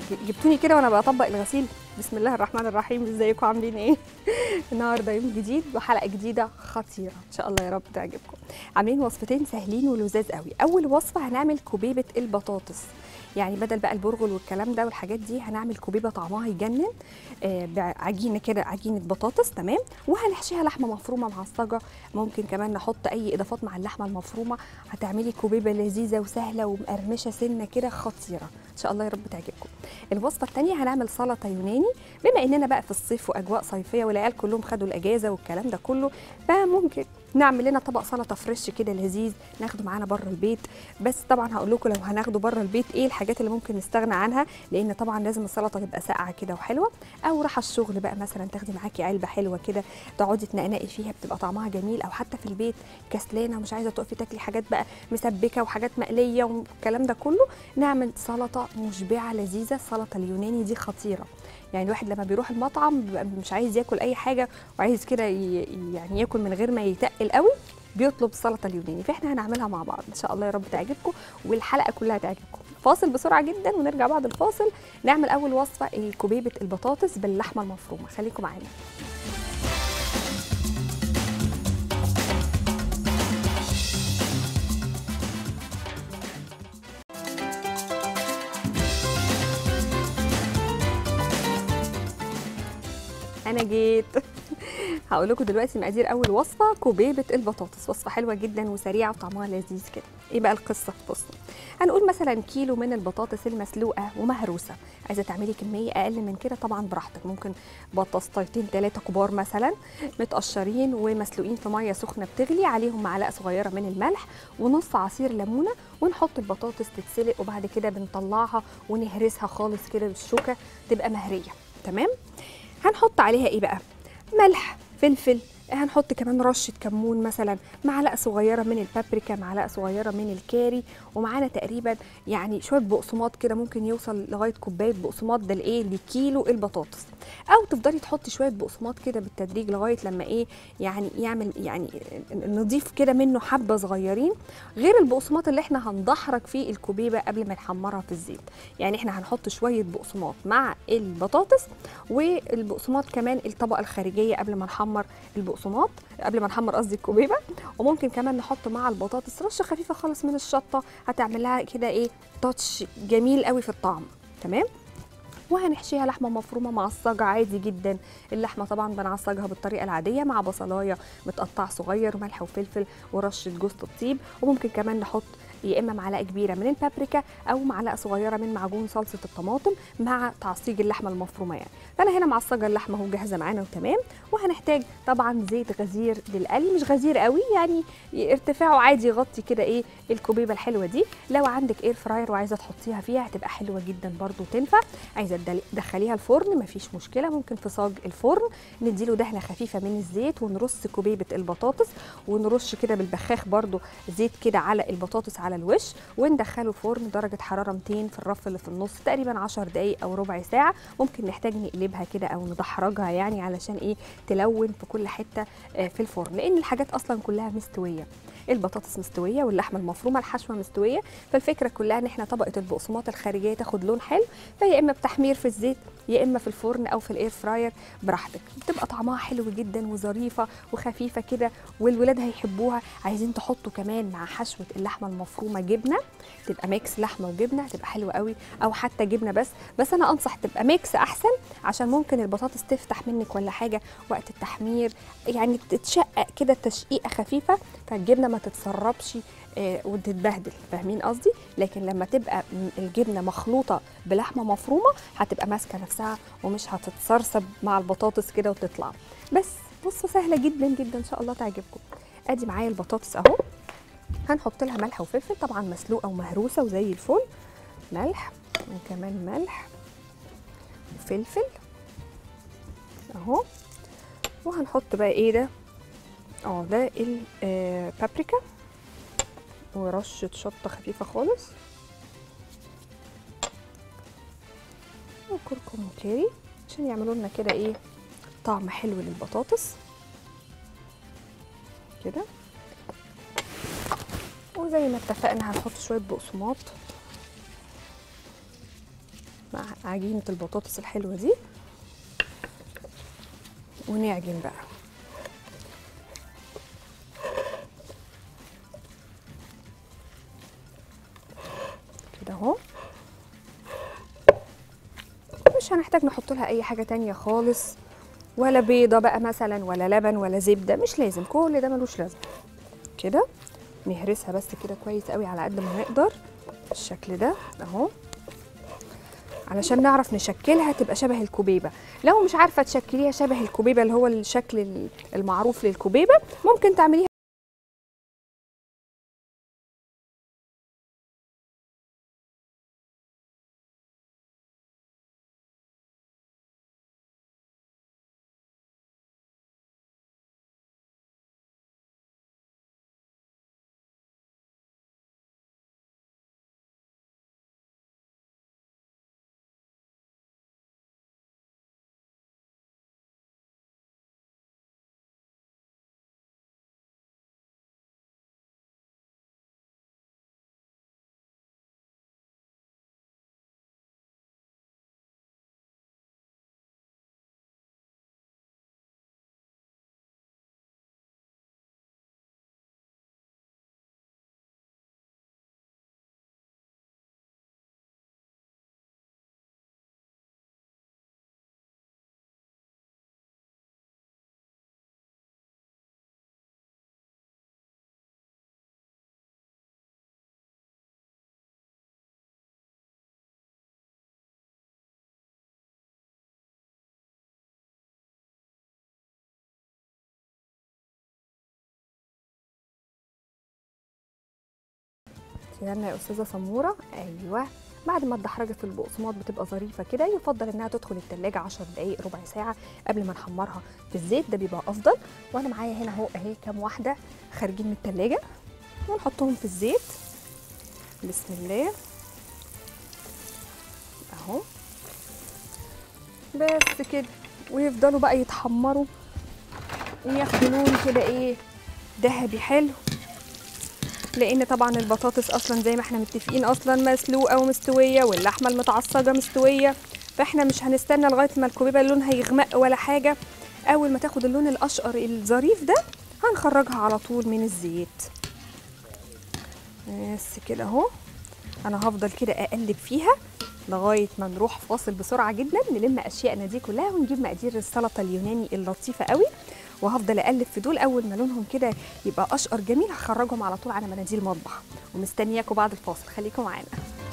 جبتوني كده وانا بطبق الغسيل بسم الله الرحمن الرحيم ازيكم عاملين ايه النهارده يوم جديد وحلقه جديده خطيره ان شاء الله يا رب تعجبكم عاملين وصفتين سهلين ولذاذ قوي اول وصفه هنعمل كوبيبه البطاطس يعني بدل بقى البرغل والكلام ده والحاجات دي هنعمل كوبيبه طعمها يجنن آه بعجينه كده عجينه بطاطس تمام وهنحشيها لحمه مفرومه معصجه ممكن كمان نحط اي اضافات مع اللحمه المفرومه هتعملي كوبيبه لذيذه وسهله ومقرمشه سنه كده خطيره ان شاء الله يا رب تعجبكم الوصفه الثانيه هنعمل سلطه يوناني بما اننا بقى في الصيف واجواء صيفيه والعيال كلهم خدوا الاجازه والكلام ده كله فممكن نعمل لنا طبق سلطه فريش كده لذيذ ناخده معانا بره البيت بس طبعا هقول لكم لو هناخده بره البيت ايه الحاجات اللي ممكن نستغنى عنها لان طبعا لازم السلطه تبقى ساقعه كده وحلوه او راح الشغل بقى مثلا تاخدي معاكي علبه حلوه كده تقعدي تنقنقي فيها بتبقى طعمها جميل او حتى في البيت كسلانه ومش عايزه تقفي تاكلي حاجات بقى مسبكه وحاجات مقليه والكلام ده كله نعمل سلطه مشبعه لذيذه السلطه اليوناني دي خطيره يعني الواحد لما بيروح المطعم بيبقى مش عايز ياكل اي حاجه وعايز كده يعني ياكل من غير ما يتقل قوي بيطلب السلطه اليوناني فاحنا هنعملها مع بعض ان شاء الله يا رب تعجبكم والحلقه كلها تعجبكم فاصل بسرعه جدا ونرجع بعد الفاصل نعمل اول وصفه كوبيبه البطاطس باللحمه المفرومه خليكم معانا انا جيت هقول لكم دلوقتي مقادير اول وصفه كوبيبه البطاطس وصفه حلوه جدا وسريعه وطعمها لذيذ كده ايه بقى القصه بصوا هنقول مثلا كيلو من البطاطس المسلوقه ومهروسه عايزه تعملي كميه اقل من كده طبعا براحتك ممكن بطاطستين ثلاثه كبار مثلا متقشرين ومسلوقين في ميه سخنه بتغلي عليهم معلقه صغيره من الملح ونص عصير ليمونه ونحط البطاطس تتسلق وبعد كده بنطلعها ونهرسها خالص كده بالشوكه تبقى مهريه تمام هنحط عليها ايه بقى ملح فلفل هنحط كمان رشه كمون مثلا معلقه صغيره من البابريكا معلقه صغيره من الكاري ومعانا تقريبا يعني شويه بقسماط كده ممكن يوصل لغايه كوبايه بقسماط ده لايه لكيلو البطاطس او تفضلي تحطي شويه بقسماط كده بالتدريج لغايه لما ايه يعني يعمل يعني نضيف كده منه حبه صغيرين غير البقسماط اللي احنا هندحرج فيه الكوبيبه قبل ما نحمرها في الزيت يعني احنا هنحط شويه بقسماط مع البطاطس والبقسماط كمان الطبقه الخارجيه قبل ما نحمر البقسماط قبل ما نحمر قصدي الكوبيبه وممكن كمان نحط مع البطاطس رشه خفيفه خالص من الشطه هتعمل لها كده ايه تاتش جميل قوي في الطعم تمام وهنحشيها لحمه مفرومه معصجه عادي جدا اللحمه طبعا بنعصجها بالطريقه العاديه مع بصلايه متقطع صغير وملح وفلفل ورشه جوز الطيب وممكن كمان نحط يا اما معلقه كبيره من البابريكا او معلقه صغيره من معجون صلصه الطماطم مع تعصيج اللحمه المفرومه يعني فانا هنا معصجه اللحمه اهو جاهزه معانا وتمام وهنحتاج طبعا زيت غزير للقلي مش غزير قوي يعني ارتفاعه عادي يغطي كده ايه الكوبيبه الحلوه دي لو عندك اير فراير وعايزه تحطيها فيها هتبقى حلوه جدا برده تنفع عايزه تدخليها الفرن مفيش مشكله ممكن في صاج الفرن نديله دهنه خفيفه من الزيت ونرص كوبيبه البطاطس ونرش كده بالبخاخ برده زيت كده على البطاطس على الوش وندخله فرن درجه حراره 200 في الرف اللي في النص تقريبا 10 دقائق او ربع ساعه ممكن نحتاج نقلبها كده او ندحرجها يعني علشان ايه تلون في كل حته في الفرن لان الحاجات اصلا كلها مستويه البطاطس مستويه واللحمه المفرومه الحشوه مستويه فالفكره كلها ان احنا طبقه البقسماط الخارجيه تاخد لون حلو فيا اما بتحمير في الزيت يا اما في الفرن او في الاير فراير براحتك بتبقى طعمها حلو جدا وظريفه وخفيفه كده والولاد هيحبوها عايزين تحطوا كمان مع حشوه اللحمه المفرومه جبنه تبقى ميكس لحمه وجبنه هتبقى حلوه قوي او حتى جبنه بس بس انا انصح تبقى ميكس احسن عشان ممكن البطاطس تفتح منك ولا حاجه وقت التحمير يعني تتشقق كده تشقيقه خفيفه فالجبنه ما تتسربش آه وتتبهدل فاهمين قصدي لكن لما تبقى الجبنه مخلوطه بلحمه مفرومه هتبقى ماسكه نفسها ومش هتتسرسب مع البطاطس كده وتطلع بس بصوا سهله جدا جدا ان شاء الله تعجبكم ادي معايا البطاطس اهو هنحط لها ملح وفلفل طبعا مسلوقه ومهروسه وزي الفل ملح وكمان ملح وفلفل اهو وهنحط بقى ايه ده اه ده البابريكا ورشه شطه خفيفه خالص وكركم وكاري عشان يعملوا لنا كده ايه طعم حلو للبطاطس كده وزي ما اتفقنا هنحط شويه بقسماط مع عجينه البطاطس الحلوه دي ونعجن بقى كده اهو مش هنحتاج نحط لها اي حاجه تانية خالص ولا بيضه بقى مثلا ولا لبن ولا زبده مش لازم كل ده ملوش لازمه كده نهرسها بس كده كويس قوي على قد ما نقدر بالشكل ده اهو علشان نعرف نشكلها تبقى شبه الكوبيبه لو مش عارفه تشكليها شبه الكوبيبه اللي هو الشكل المعروف للكوبيبه ممكن تعمليها يلا يا استاذه سموره ايوه بعد ما اتدحرجت البقسماط بتبقى ظريفه كده يفضل انها تدخل التلاجة 10 دقائق ربع ساعه قبل ما نحمرها في الزيت ده بيبقى افضل وانا معايا هنا اهو اهي كام واحده خارجين من التلاجة ونحطهم في الزيت بسم الله اهو بس كده ويفضلوا بقى يتحمروا وياخدوا لون كده ايه ذهبي حلو لان طبعا البطاطس اصلا زي ما احنا متفقين اصلا مسلوقه ومستويه واللحمه المتعصجه مستويه فاحنا مش هنستنى لغايه ما الكوبيبه لونها يغمق ولا حاجه اول ما تاخد اللون الاشقر الظريف ده هنخرجها على طول من الزيت بس كده اهو انا هفضل كده اقلب فيها لغايه ما نروح فاصل بسرعه جدا نلم اشيائنا دي كلها ونجيب مقادير السلطه اليوناني اللطيفه قوي وهفضل اقلب في دول اول ما لونهم كده يبقى اشقر جميل هخرجهم على طول على مناديل مطبخ ومستنياكم بعد الفاصل خليكم معانا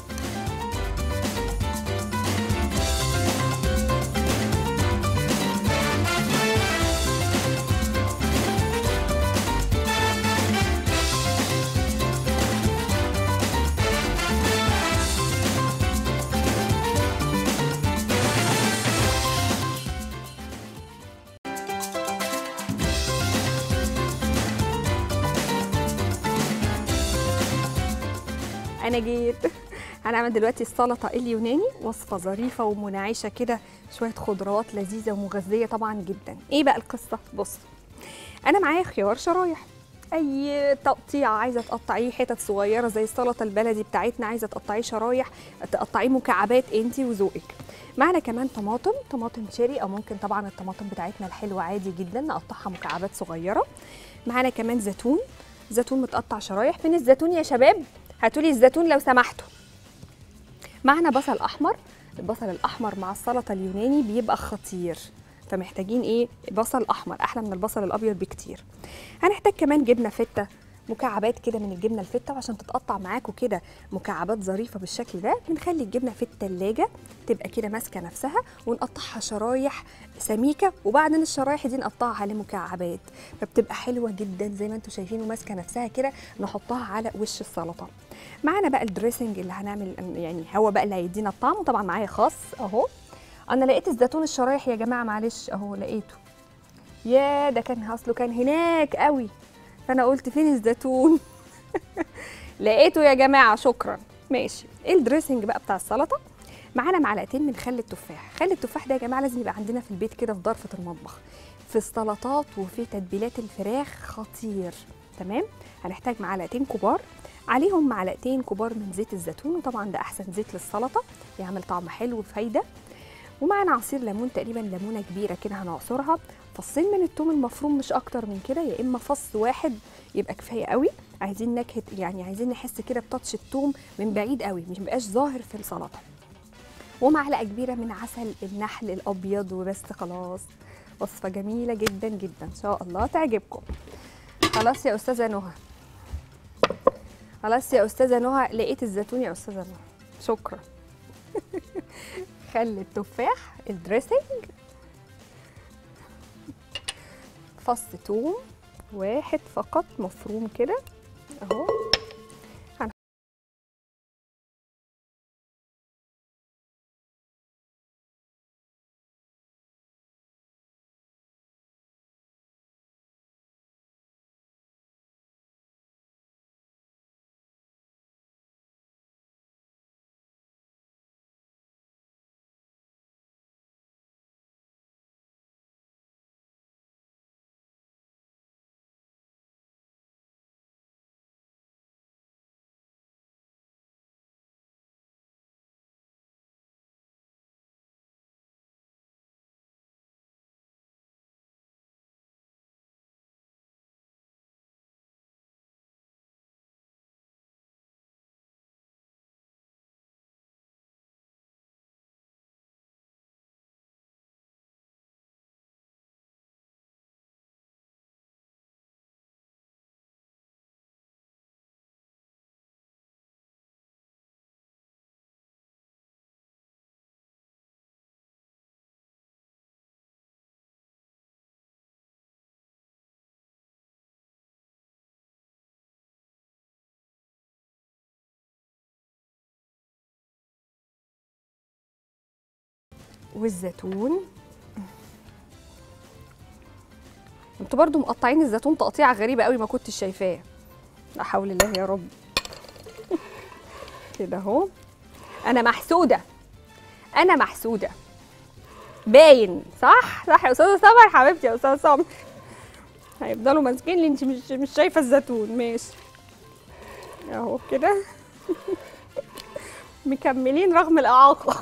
انا جيت هنعمل دلوقتي السلطه اليوناني وصفه ظريفه ومنعشه كده شويه خضروات لذيذه ومغذيه طبعا جدا ايه بقى القصه بص انا معايا خيار شرايح اي تقطيع عايزه تقطعيه حتت صغيره زي السلطه البلدي بتاعتنا عايزه تقطعيه شرايح تقطعيه مكعبات انت وذوقك معنا كمان طماطم طماطم شيري او ممكن طبعا الطماطم بتاعتنا الحلوه عادي جدا نقطعها مكعبات صغيره معانا كمان زيتون زيتون متقطع شرايح فين الزيتون يا شباب هاتولي الزيتون لو سمحتوا معنا بصل احمر البصل الاحمر مع السلطه اليوناني بيبقى خطير فمحتاجين ايه بصل احمر احلى من البصل الابيض بكتير هنحتاج كمان جبنه فته مكعبات كده من الجبنه الفته وعشان تتقطع معاكم كده مكعبات ظريفه بالشكل ده بنخلي الجبنه في التلاجة تبقى كده ماسكه نفسها ونقطعها شرايح سميكه وبعدين الشرايح دي نقطعها لمكعبات فبتبقى حلوه جدا زي ما انتم شايفين وماسكه نفسها كده نحطها على وش السلطه معانا بقى الدريسنج اللي هنعمل يعني هو بقى اللي هيدينا الطعم وطبعا معايا خاص اهو انا لقيت الزيتون الشرايح يا جماعه معلش اهو لقيته يا ده كان اصله كان هناك قوي فانا قلت فين الزيتون لقيته يا جماعه شكرا ماشي ايه الدريسنج بقى بتاع السلطه معانا معلقتين من خل التفاح خل التفاح ده يا جماعه لازم يبقى عندنا في البيت كده في ضرفه المطبخ في السلطات وفي تتبيلات الفراخ خطير تمام هنحتاج معلقتين كبار عليهم معلقتين كبار من زيت الزيتون وطبعا ده احسن زيت للسلطه يعمل طعم حلو وفايده ومعنا عصير ليمون تقريبا ليمونه كبيره كده هنعصرها فصين من الثوم المفروم مش اكتر من كده يا اما فص واحد يبقى كفايه قوي عايزين نكهه يعني عايزين نحس كده بتاتش الثوم من بعيد قوي مش مبقاش ظاهر في السلطه ومعلقه كبيره من عسل النحل الابيض وبس خلاص وصفه جميله جدا جدا ان شاء الله تعجبكم خلاص يا استاذه نهى خلاص يا استاذه نهى لقيت الزيتون يا استاذه نهى شكرا خل التفاح الدريسنج فص ثوم واحد فقط مفروم كده اهو هن- والزيتون انتوا برضو مقطعين الزيتون تقطيعه غريبه قوي ما كنتش شايفاه لا حول الله يا رب كده اهو انا محسوده انا محسوده باين صح صح يا استاذه سمر حبيبتي يا استاذه سمر هيفضلوا ماسكين لي انت مش مش شايفه الزيتون ماشي اهو كده مكملين رغم الاعاقه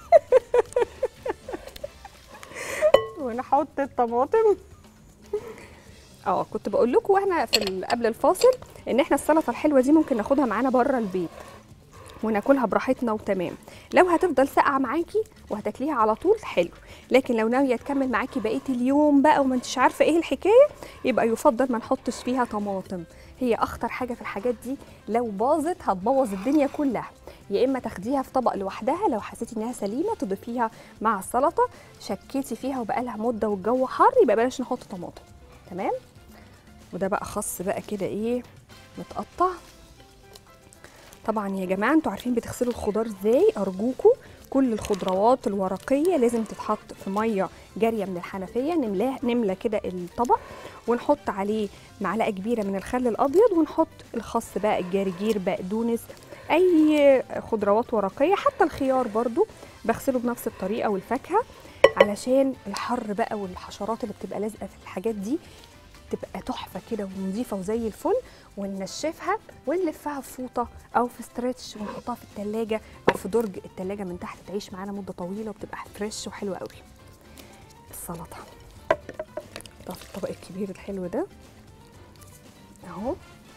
ونحط الطماطم اه كنت بقول لكم واحنا في ال- قبل الفاصل ان احنا السلطه الحلوه دي ممكن ناخدها معانا بره البيت وناكلها براحتنا وتمام لو هتفضل ساقعه معاكي وهتاكليها على طول حلو لكن لو ناويه تكمل معاكي بقيه اليوم بقى وما انتش عارفه ايه الحكايه يبقى يفضل ما نحطش فيها طماطم هي اخطر حاجه في الحاجات دي لو باظت هتبوظ الدنيا كلها يا اما تاخديها في طبق لوحدها لو حسيتي انها سليمه تضيفيها مع السلطه شكيتي فيها وبقالها مده والجو حر يبقى بلاش نحط طماطم تمام وده بقى خص بقى كده ايه متقطع طبعا يا جماعه انتوا عارفين بتغسلوا الخضار ازاي ارجوكوا كل الخضروات الورقيه لازم تتحط في ميه جاريه من الحنفيه نملاه نملى كده الطبق ونحط عليه معلقه كبيره من الخل الابيض ونحط الخس بقى الجرجير بقدونس اي خضروات ورقيه حتى الخيار برضو بغسله بنفس الطريقه والفاكهه علشان الحر بقى والحشرات اللي بتبقى لازقه في الحاجات دي تبقى تحفه كده ونظيفه وزي الفل وننشفها ونلفها في فوطه او في ستريتش ونحطها في التلاجة او في درج التلاجة من تحت تعيش معانا مده طويله وبتبقى فريش وحلوه قوي السلطه ده في الطبق الكبير الحلو ده اهو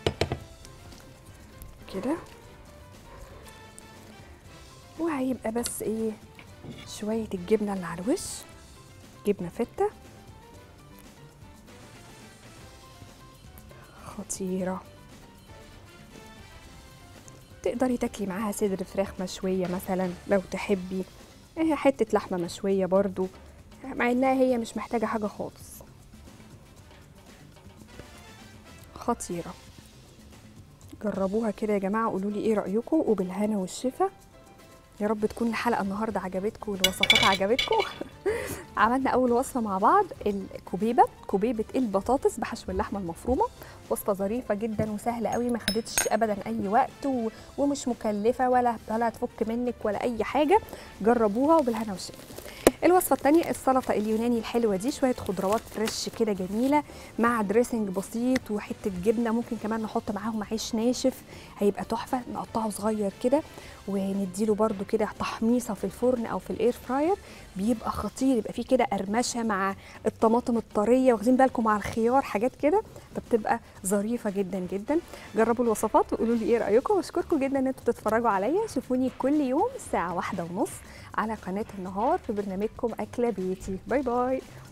كده وهيبقى بس ايه شويه الجبنه اللي على الوش جبنه فته خطيره تقدري تاكلي معاها صدر فراخ مشويه مثلا لو تحبي إيه حته لحمه مشويه برضو مع انها هي مش محتاجه حاجه خالص خطيره جربوها كده يا جماعه قولوا لي ايه رايكم وبالهنا والشفا يا رب تكون الحلقه النهارده عجبتكم والوصفات عجبتكم عملنا اول وصفه مع بعض الكوبيبه كوبيبه البطاطس بحشو اللحمه المفرومه وصفه ظريفه جدا وسهله قوي ما خدتش ابدا اي وقت و... ومش مكلفه ولا ولا هتفك منك ولا اي حاجه جربوها وبالهنا والشفا الوصفه الثانيه السلطه اليوناني الحلوه دي شويه خضروات فريش كده جميله مع دريسنج بسيط وحته جبنه ممكن كمان نحط معاهم عيش ناشف هيبقى تحفه نقطعه صغير كده ونديله برده كده تحميصه في الفرن او في الاير فراير بيبقى خطير يبقى فيه كده قرمشه مع الطماطم الطريه واخدين بالكم مع الخيار حاجات كده فبتبقى ظريفه جدا جدا جربوا الوصفات وقولوا لي ايه رايكم واشكركم جدا ان انتوا تتفرجوا عليا شوفوني كل يوم الساعه واحدة ونص على قناه النهار في برنامجكم اكله بيتي باي باي